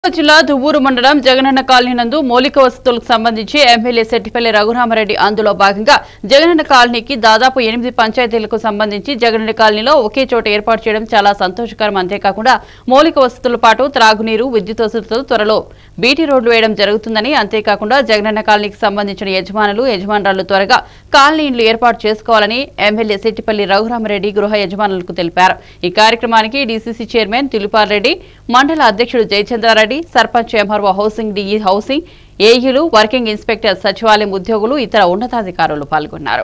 జిల్లా దువ్వూరు మండలం జగనన్న కాలనీ నందు మౌలిక వసతులకు సంబంధించి ఎమ్మెల్యే సెట్టిపల్లి రఘురామరెడ్డి అందులో భాగంగా జగనన్న కాలనీకి దాదాపు ఎనిమిది పంచాయతీలకు సంబంధించి జగనన్న కాలనీలో ఒకే చోట ఏర్పాటు చేయడం చాలా సంతోషకరం అంతేకాకుండా మౌలిక వసతులతో పాటు త్రాగునీరు విద్యుత్ వసతులతో త్వరలో బీటీ రోడ్లు వేయడం జరుగుతుందని అంతేకాకుండా జగనన్న కాలనీకి సంబంధించిన యజమానులు యజమానురాలు త్వరగా కాలనీ ఇండ్లు ఏర్పాటు చేసుకోవాలని ఎమ్మెల్యే సెట్టిపల్లి రఘురామరెడ్డి గృహ యజమానులకు తెలిపారు ఈ కార్యక్రమానికి డీసీసీ చైర్మన్ తిలుపాల్ రెడ్డి మండల అధ్యక్షుడు Jayachandra Reddy sarpanch MRO housing DE housing ఏఈలు వర్కింగ్ ఇన్స్పెక్టర్ సచివాలయం ఉద్యోగులు ఇతర ఉన్నతాధికారులు పాల్గొన్నారు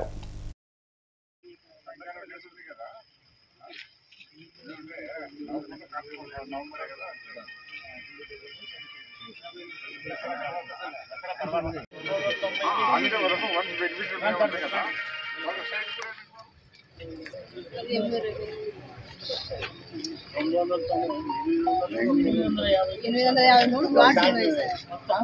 ఆంధ్ర వరకు వన్ బెనిఫిట్ ఉంటుంది కదా ఎనిమిది వందల యాభై మూడు ప్లాట్స్ ఉన్నాయి సార్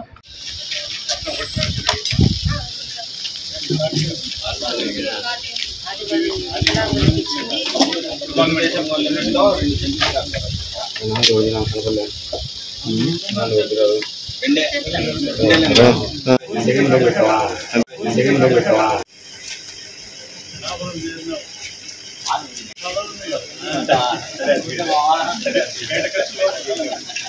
సెకండ్